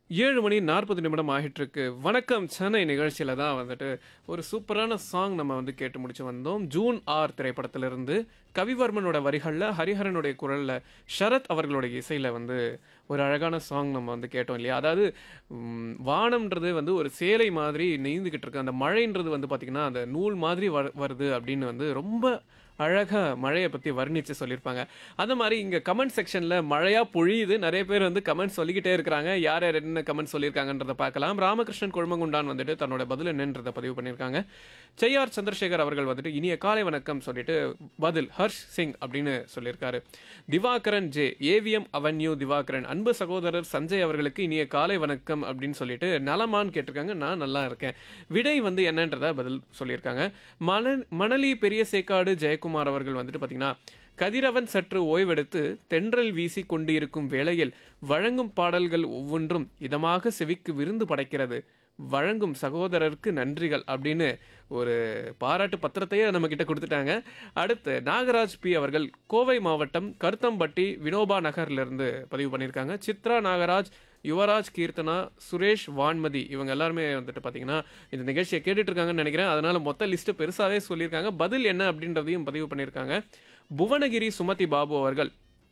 ஏழு மணி நாற்பது நிமிடம் ஆகிட்டிருக்கு வணக்கம் சென்னை நிகழ்ச்சியில் தான் வந்துட்டு ஒரு சூப்பரான சாங் நம்ம வந்து கேட்டு முடிச்சு வந்தோம் ஜூன் ஆர் திரைப்படத்திலிருந்து கவிவர்மனோட வரிகளில் ஹரிஹரனுடைய குரலில் ஷரத் அவர்களுடைய இசையில் வந்து ஒரு அழகான சாங் நம்ம வந்து கேட்டோம் இல்லையா அதாவது ம், வானம்ன்றது வந்து ஒரு சேலை மாதிரி நெய்ந்துக்கிட்டு இருக்கு அந்த மழைன்றது வந்து பார்த்திங்கன்னா அந்த நூல் மாதிரி வரு வருது அப்படின்னு வந்து ரொம்ப அழகாக மழையை பற்றி வர்ணித்து சொல்லியிருப்பாங்க அந்த மாதிரி இங்கே கமெண்ட் செக்ஷனில் மழையாக பொழியுது நிறைய பேர் வந்து கமெண்ட் சொல்லிக்கிட்டே இருக்கிறாங்க யார் யார் என்ன கமெண்ட் சொல்லியிருக்காங்கன்றதை பார்க்கலாம் ராமகிருஷ்ணன் குழுமகுண்டான் வந்துட்டு தன்னோட பதில் என்னன்றதை பதிவு பண்ணியிருக்காங்க செய்யார் சந்திரசேகர் அவர்கள் வந்துட்டு இனிய காலை வணக்கம் சொல்லிட்டு பதில் ஹர்ஷ் சிங் அப்படின்னு சொல்லியிருக்காரு Divakaran J AVM avenue Divakaran அன்பு சகோதரர் சஞ்சய் அவர்களுக்கு இனிய காலை வணக்கம் அப்படின்னு சொல்லிட்டு நலமான்னு கேட்டிருக்காங்க நான் நல்லா இருக்கேன் விடை வந்து என்னன்றத பதில் சொல்லியிருக்காங்க மண மணலி பெரிய சேக்காடு ஜெயக்குமார் அவர்கள் வந்துட்டு பார்த்தீங்கன்னா கதிரவன் சற்று ஓய்வெடுத்து தென்றல் வீசி கொண்டு இருக்கும் வேளையில் வழங்கும் பாடல்கள் ஒவ்வொன்றும் இதமாக செவிக்கு விருந்து படைக்கிறது வழங்கும் சகோதரருக்கு நன்றிகள் அப்படின்னு ஒரு பாராட்டு பத்திரத்தையே நம்ம கிட்ட கொடுத்துட்டாங்க அடுத்து நாகராஜ் பி அவர்கள் கோவை மாவட்டம் கருத்தம்பட்டி வினோபா நகர்லேருந்து பதிவு பண்ணியிருக்காங்க சித்ரா நாகராஜ் யுவராஜ் கீர்த்தனா சுரேஷ் வான்மதி இவங்க எல்லாருமே வந்துட்டு பார்த்தீங்கன்னா இந்த நிகழ்ச்சியை கேட்டுட்டு இருக்காங்கன்னு நினைக்கிறேன் அதனால மொத்த லிஸ்ட்டு பெருசாகவே சொல்லியிருக்காங்க பதில் என்ன அப்படின்றதையும் பதிவு பண்ணியிருக்காங்க புவனகிரி சுமதி பாபு அவர்கள்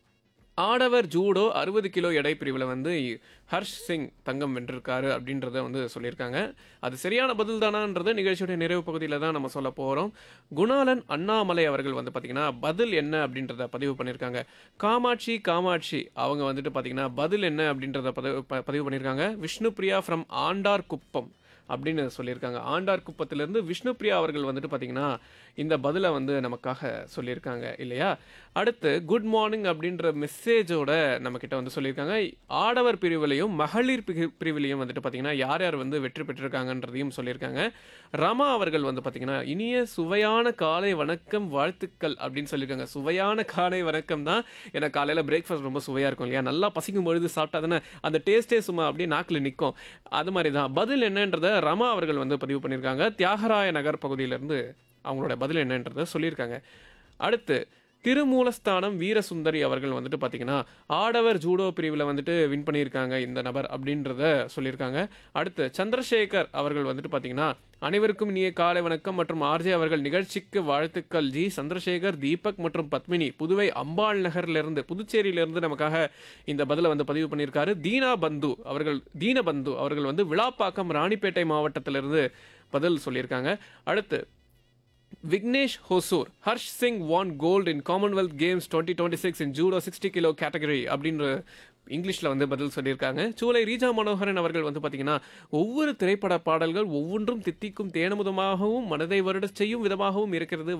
ஆடவர் ஜூடோ அறுபது கிலோ எடை பிரிவில் வந்து ஹர்ஷ் சிங் தங்கம் வென்றிருக்காரு அப்படின்றத வந்து சொல்லியிருக்காங்க அது சரியான பதில் தானான்றது நிகழ்ச்சியுடைய நிறைவு பகுதியில் தான் நம்ம சொல்ல போகிறோம் குணாலன் அண்ணாமலை அவர்கள் வந்து பார்த்திங்கன்னா பதில் என்ன அப்படின்றத பதிவு பண்ணியிருக்காங்க காமாட்சி காமாட்சி அவங்க வந்துட்டு பார்த்திங்கன்னா பதில் என்ன அப்படின்றத பதிவு ப- பதிவு பண்ணியிருக்காங்க விஷ்ணுபிரியா ஃப்ரம் ஆண்டார் குப்பம் அப்படின்னு சொல்லியிருக்காங்க ஆண்டார் குப்பத்திலிருந்து விஷ்ணுபிரியா அவர்கள் வந்துட்டு பார்த்தீங்கன்னா இந்த பதிலை வந்து நமக்காக சொல்லியிருக்காங்க இல்லையா அடுத்து குட் மார்னிங் அப்படின்ற மெசேஜோட நம்மக்கிட்ட வந்து சொல்லியிருக்காங்க ஆடவர் பிரிவிலையும் மகளிர் பிரி- பிரிவிலையும் வந்துட்டு பார்த்தீங்கன்னா யார் யார் வந்து வெற்றி பெற்றிருக்காங்கன்றதையும் சொல்லியிருக்காங்க ரமா அவர்கள் வந்து பார்த்தீங்கன்னா இனிய சுவையான காலை வணக்கம் வாழ்த்துக்கள் அப்படின்னு சொல்லியிருக்காங்க சுவையான காலை வணக்கம் தான் ஏன்னா காலையில் பிரேக்ஃபாஸ்ட் ரொம்ப சுவையாக இருக்கும் இல்லையா நல்லா பசிக்கும் பொழுது சாப்பிட்டா தானே அந்த டேஸ்ட்டே சும்மா அப்படியே நாக்கில் நிற்கும் அது மாதிரி தான் பதில் என்னன்றதை ரமா அவர்கள் வந்து பதிவு பண்ணியிருக்காங்க தியாகராய நகர் பகுதியிலேருந்து அவங்களோட பதில் என்னன்றதை சொல்லியிருக்காங்க அடுத்து திருமூலஸ்தானம் வீரசுந்தரி அவர்கள் வந்துட்டு பார்த்தீங்கன்னா ஆடவர் ஜூடோ பிரிவில் வந்துட்டு வின் பண்ணியிருக்காங்க இந்த நபர் அப்படின்றத சொல்லியிருக்காங்க அடுத்து சந்திரசேகர் அவர்கள் வந்துட்டு பார்த்தீங்கன்னா அனைவருக்கும் இனிய காலை வணக்கம் மற்றும் ஆர்ஜே அவர்கள் நிகழ்ச்சிக்கு வாழ்த்துக்கள் ஜி சந்திரசேகர் தீபக் மற்றும் பத்மினி புதுவை அம்பாள் நகர்லேருந்து புதுச்சேரியிலிருந்து நமக்காக இந்த பதிலை வந்து பதிவு பண்ணியிருக்காரு தீனா பந்து அவர்கள் தீனபந்து அவர்கள் வந்து விழாப்பாக்கம் ராணிப்பேட்டை மாவட்டத்திலிருந்து பதில் சொல்லியிருக்காங்க அடுத்து Vignesh Hosur Harsh Singh won gold in commonwealth games twenty twenty six in judo sixty kilo category அப்படின்ற இங்கிலீஷில் வந்து பதில் சொல்லியிருக்காங்க சூளை ரீஜா மனோகரன் அவர்கள் வந்து பார்த்தீங்கன்னா ஒவ்வொரு திரைப்பட பாடல்கள் ஒவ்வொன்றும் தித்திக்கும் தேனமுதமாகவும் மனதை வருடச் செய்யும் விதமாகவும் இருக்கிறது